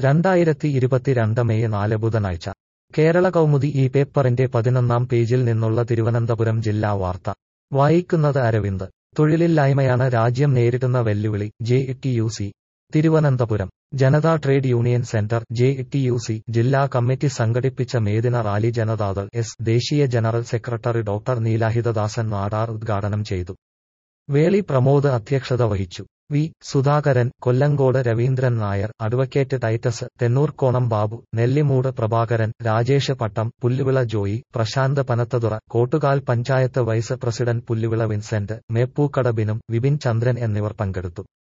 രണ്ടായിരത്തി ഇരുപത്തിരണ്ട് മെയ് നാല് ബുധനാഴ്ച കേരള കൗമുദി ഈ പേപ്പറിന്റെ പതിനൊന്നാം പേജിൽ നിന്നുള്ള തിരുവനന്തപുരം ജില്ലാ വാർത്ത വായിക്കുന്നത് അരവിന്ദ് തൊഴിലില്ലായ്മയാണ് രാജ്യം നേരിടുന്ന വെല്ലുവിളി J T U C Thiruvananthapuram Janata trade union centre J T U C ജില്ലാ കമ്മിറ്റി സംഘടിപ്പിച്ച മേദിന റാലി ജനതാദൾ എസ് ദേശീയ general secretary doctor Neelalohithadasan Nadar ഉദ്ഘാടനം ചെയ്തു വേളി പ്രമോദ് അധ്യക്ഷത വഹിച്ചു V Sudhakaran Kollankode Raveendran Nair advocate Titus Thennoorkonam Babu Nellimoodu Prabhakaran Rajesh Pattom Pulluvila Joy Prashanth Panathathura Kottukal panchayat vice president Pulluvila Vincent Meppookada ബിനും വിപിൻ ചന്ദ്രൻ എന്നിവർ പങ്കെടുത്തു